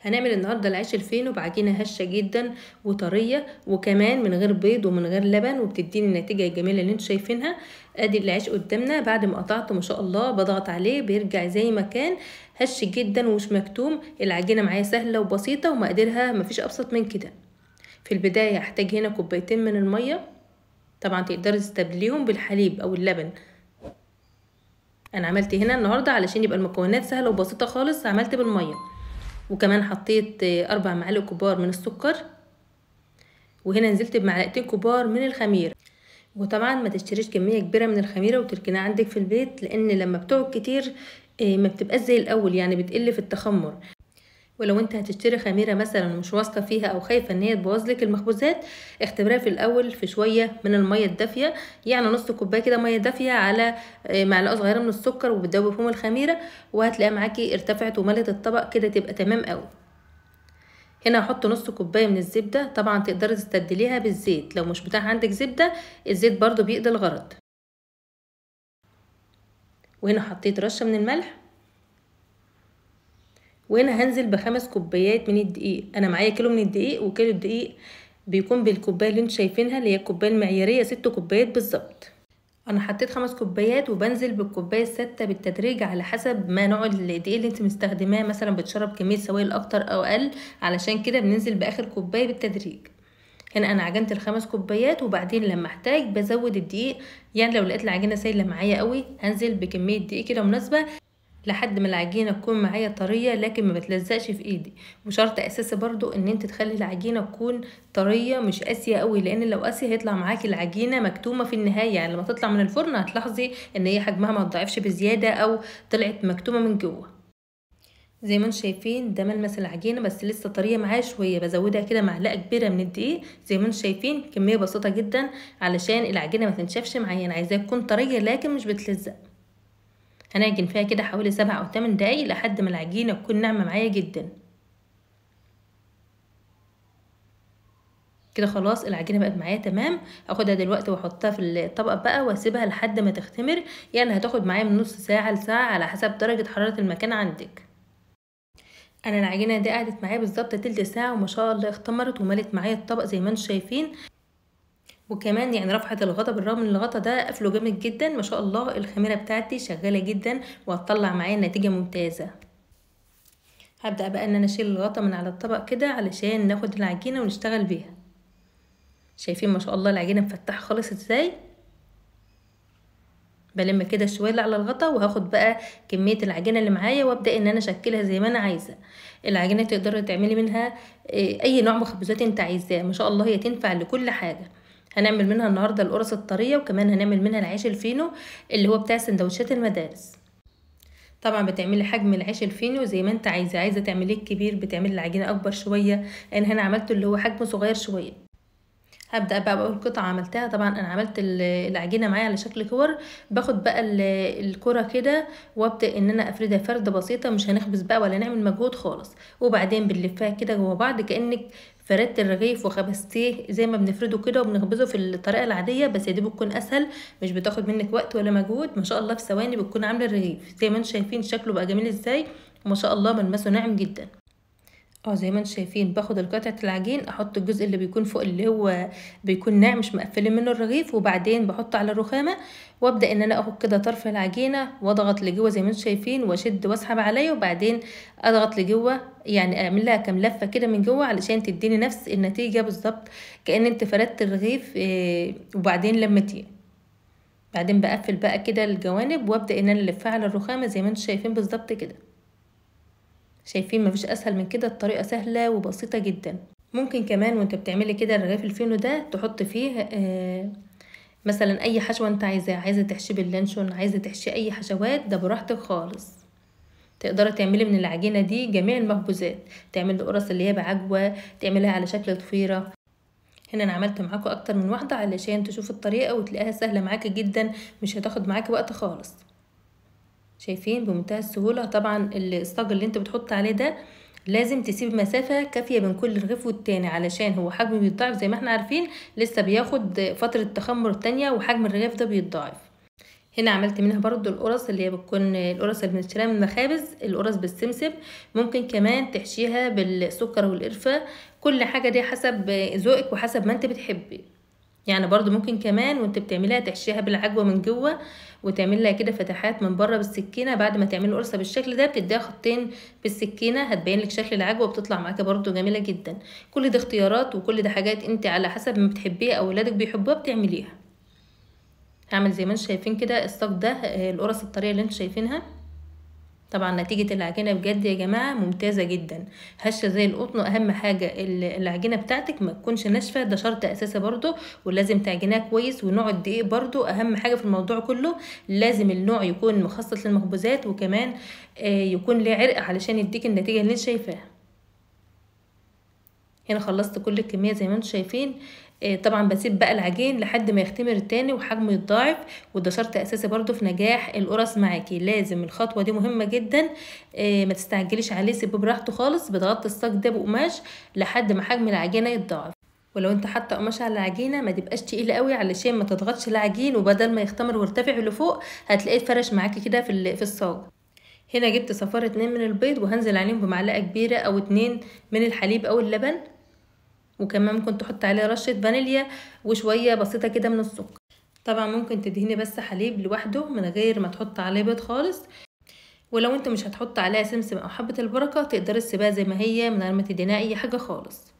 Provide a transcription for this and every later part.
هنعمل النهارده العيش الفينو بعجينه هشه جدا وطريه وكمان من غير بيض ومن غير لبن وبتديني النتيجه الجميله اللي انتوا شايفينها ادي العيش قدامنا بعد ما قطعته ما شاء الله بضغط عليه بيرجع زي ما كان هش جدا ومش مكتوم العجينه معايا سهله وبسيطه ومقاديرها مفيش ابسط من كده في البدايه هحتاج هنا كوبايتين من الميه طبعا تقدري تستبدليهم بالحليب او اللبن انا عملت هنا النهارده علشان يبقى المكونات سهله وبسيطه خالص عملت بالميه وكمان حطيت اربع معالق كبار من السكر وهنا نزلت بمعلقتين كبار من الخميره وطبعا ما تشتريش كميه كبيره من الخميره وتركنها عندك في البيت لان لما بتقعد كتير ما بتبقاش زي الاول يعني بتقل في التخمر ولو انت هتشتري خميرة مثلا مش واثقة فيها او خايفة ان هي تبوظ لك المخبوزات اختبرها في الاول في شوية من المية الدافية يعني نص كوباية كده مية دافية على معلقة صغيرة من السكر وبتدوب فيهم الخميرة وهتلاقيها معاكي ارتفعت وملت الطبق كده تبقى تمام قوي هنا هحط نص كوبايه من الزبده طبعا تقدري تستبدليها بالزيت لو مش متاح عندك زبده الزيت برضو بيقضي الغرض وهنا حطيت رشه من الملح وهنا هنزل بخمس كوبايات من الدقيق انا معايا كيلو من الدقيق وكيلو الدقيق بيكون بالكوبايه اللي انتوا شايفينها اللي هي الكوبايه المعياريه ست كوبايات بالظبط انا حطيت خمس كوبايات وبنزل بالكوبايه السادسه بالتدريج على حسب ما نوع الدقيق اللي انت مستخدماه مثلا بتشرب كميه سوائل اكتر او اقل علشان كده بننزل باخر كوبايه بالتدريج هنا انا عجنت الخمس كوبايات وبعدين لما احتاج بزود الدقيق يعني لو لقيت العجينه سايله معايا قوي هنزل بكميه دقيق كده مناسبه لحد ما العجينه تكون معايا طريه لكن ما بتلزقش في ايدي وشرط اساسي برضو ان انت تخلي العجينه تكون طريه مش قاسيه قوي لان لو قاسيه هيطلع معاكي العجينه مكتومه في النهايه يعني لما تطلع من الفرن هتلاحظي ان هي حجمها ما تضاعفش بزياده او طلعت مكتومه من جوه زي ما انتم شايفين ده ملمس العجينه بس لسه طريه معايا شويه بزودها كده معلقه كبيره من الدقيق زي ما انتم شايفين كميه بسيطه جدا علشان العجينه ما تنشفش معايا انا عايزاها تكون طريه لكن مش بتلزق هنعجن فيها كده حوالي سبع او تمن دقايق لحد ما العجينه تكون ناعمه معايا جدا كده خلاص العجينه بقت معايا تمام اخدها دلوقتي واحطها في الطبق بقى واسيبها لحد ما تختمر يعني هتاخد معايا من نص ساعه لساعه على حسب درجه حراره المكان عندك انا العجينه دي قعدت معايا بالظبط تلت ساعه وما شاء الله اختمرت وملت معايا الطبق زي ما انتم شايفين وكمان يعني رفعت الغطا بالرغم ان الغطا ده قفله جامد جدا ما شاء الله الخميره بتاعتي شغاله جدا وهتطلع معايا نتيجه ممتازه هبدا بقى ان انا اشيل الغطا من على الطبق كده علشان ناخد العجينه ونشتغل بيها شايفين ما شاء الله العجينه مفتحه خالص ازاي بلم كده شويه اللي على الغطا وهاخد بقى كميه العجينه اللي معايا وابدا ان انا اشكلها زي ما انا عايزه العجينه تقدري تعملي منها اي نوع مخبوزات انت عايزاه ما شاء الله هي تنفع لكل حاجه هنعمل منها النهارده القرص الطريه وكمان هنعمل منها العيش الفينو اللي هو بتاع سندوتشات المدارس طبعا بتعملي حجم العيش الفينو زي ما انت عايزه عايزه تعمليه كبير بتعملي العجينه اكبر شويه انا هنا عملته اللي هو حجمه صغير شويه هبدا بقى باول قطعه عملتها طبعا انا عملت العجينه معايا على شكل كور باخد بقى الكره كده وابدا ان انا افردها فرده بسيطه مش هنخبز بقى ولا نعمل مجهود خالص وبعدين بنلفها كده جوا بعض كانك فردت الرغيف وخبزتيه زي ما بنفرده كده وبنخبزه في الطريقه العاديه بس دي بتكون اسهل مش بتاخد منك وقت ولا مجهود ما شاء الله في ثواني بتكون عامله الرغيف زي ما انتم شايفين شكله بقى جميل ازاي وما شاء الله ملمسه ناعم جدا اه زي ما انتم شايفين باخد القطعة العجين احط الجزء اللي بيكون فوق اللي هو بيكون ناعم مش مقفلين منه الرغيف وبعدين بحطه على الرخامة وابدا ان انا اخد كده طرف العجينة واضغط لجوه زي ما انتم شايفين واشد واسحب عليا وبعدين اضغط لجوه يعني اعمل لها كام لفة كده من جوه علشان تديني نفس النتيجة بالظبط كأن انت فردت الرغيف اه وبعدين لمتيه بعدين بقفل بقى كده الجوانب وابدا ان انا الفها على الرخامة زي ما انتم شايفين بالظبط كده شايفين مفيش اسهل من كده الطريقه سهله وبسيطه جدا ممكن كمان وانت بتعملي كده الرغيف الفينو ده تحط فيه آه مثلا اي حشوه انت عايزاها عايزه تحشي باللانشون عايزه تحشي اي حشوات ده براحتك خالص تقدري تعملي من العجينه دي جميع المخبوزات تعملي القرص اللي هي بعجوه تعمليها على شكل ضفيره هنا انا عملت معاكم اكتر من واحده علشان تشوفوا الطريقه وتلاقيها سهله معاكي جدا مش هتاخد معاكي وقت خالص شايفين بمنتهى السهولة طبعا الصاج اللي انت بتحط عليه ده لازم تسيب مسافة كافية بين كل رغيف والتاني علشان هو حجمه بيتضاعف زي ما احنا عارفين لسه بياخد فترة تخمر تانية وحجم الرغيف ده بيتضاعف هنا عملت منها برضو القرص اللي هي بتكون القرص اللي بنشتريها من المخابز القرص بالسمسم ممكن كمان تحشيها بالسكر والقرفة كل حاجة دي حسب ذوقك وحسب ما انت بتحبي يعني برضو ممكن كمان وانت بتعمليها تحشيها بالعجوة من جوه وتعمل لها كده فتحات من بره بالسكينة بعد ما تعملي القرصة بالشكل ده بتديها خطين بالسكينة هتبين لك شكل العجوة وبتطلع معاكي برضو جميلة جدا كل ده اختيارات وكل ده حاجات انت على حسب ما بتحبيها او ولادك بيحبوها بتعمليها هعمل زي ما انتم شايفين كده الصاج ده القرص الطريه اللي انتم شايفينها طبعا نتيجة العجينة بجد يا جماعة ممتازة جدا هشة زي القطن واهم حاجة العجينة بتاعتك ما تكونش ناشفة ده شرط اساسي برضو ولازم تعجنيها كويس ونوع الدقيق برضو اهم حاجة في الموضوع كله لازم النوع يكون مخصص للمخبوزات وكمان يكون ليه عرق علشان يديك النتيجة اللي انت شايفاها هنا خلصت كل الكمية زي ما انتم شايفين طبعا بسيب بقى العجين لحد ما يختمر تاني وحجمه يتضاعف وده شرط اساسي برضو في نجاح القرص معاكي لازم الخطوه دي مهمه جدا ما تستعجليش عليه سيبه براحته خالص بتغطي الصاج ده بقماش لحد ما حجم العجينه يتضاعف ولو انت حاطه قماش على العجينه ما تبقاش تقيله قوي علشان ما تضغطش العجين وبدل ما يختمر ويرتفع لفوق هتلاقيه اتفرش معاكي كده في في الصاج هنا جبت صفار اتنين من البيض وهنزل عليهم بمعلقه كبيره او اتنين من الحليب او اللبن وكمان ممكن تحط عليه رشة فانيليا وشوية بسيطة كده من السكر طبعا ممكن تدهني بس حليب لوحده من غير ما تحط عليه بيض خالص ولو انت مش هتحط عليها سمسم او حبة البركة تقدري تسيبها زي ما هي من غير ما تدهنيها اي حاجة خالص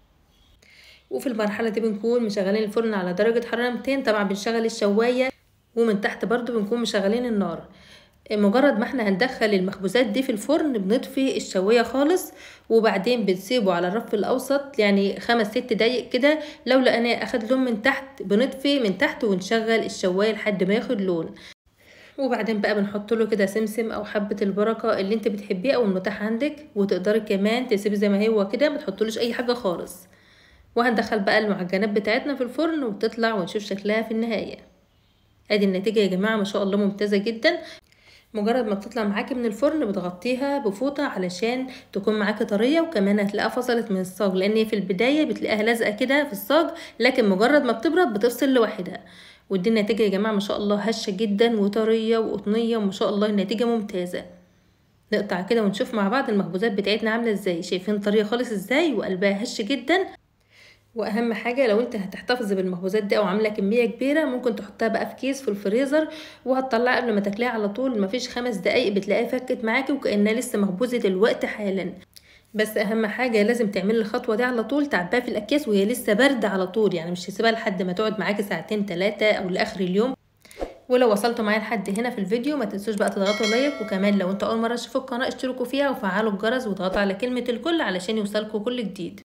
وفي المرحلة دي بنكون مشغلين الفرن على درجة حرارة 200 طبعا بنشغل الشواية ومن تحت برضو بنكون مشغلين النار مجرد ما احنا هندخل المخبوزات دي في الفرن بنطفي الشوايه خالص وبعدين بنسيبه على الرف الاوسط يعني خمس ست دقايق كده لو لقيناه اخد لون من تحت بنطفي من تحت ونشغل الشوايه لحد ما ياخد لون وبعدين بقى بنحط له كده سمسم او حبه البركه اللي انت بتحبيه او المتاح عندك وتقدري كمان تسيبي زي ما هو كده ما تحطلوش اي حاجه خالص وهندخل بقى المعجنات بتاعتنا في الفرن وتطلع ونشوف شكلها في النهايه ادي النتيجه يا جماعه ما شاء الله ممتازه جدا مجرد ما بتطلع معاكي من الفرن بتغطيها بفوطة علشان تكون معاكي طرية وكمان هتلاقيها فصلت من الصاج لان في البداية بتلاقيها لازقة كده في الصاج لكن مجرد ما بتبرد بتفصل لوحدها ودي النتيجة يا جماعة ما شاء الله هشة جدا وطرية وقطنية وما شاء الله النتيجة ممتازة نقطع كده ونشوف مع بعض المخبوزات بتاعتنا عاملة ازاي شايفين طرية خالص ازاي وقلبها هش جدا واهم حاجه لو انت هتحتفظي بالمخبوزات دي او عامله كميه كبيره ممكن تحطها بقى في كيس في الفريزر وهتطلعها قبل ما تاكليها على طول مفيش خمس دقايق بتلاقيها فكت معاكي وكانها لسه مخبوزه دلوقتي حالا بس اهم حاجه لازم تعملي الخطوه دي على طول تعبيها في الاكياس وهي لسه بارده على طول يعني مش تسيبها لحد ما تقعد معاكي ساعتين ثلاثه او لاخر اليوم ولو وصلتوا معايا لحد هنا في الفيديو ما تنسوش بقى تضغطوا لايك وكمان لو انتوا اول مره تشوفوا القناه اشتركوا فيها وفعلوا الجرس وضغطوا على كلمه الكل علشان يوصلكوا كل جديد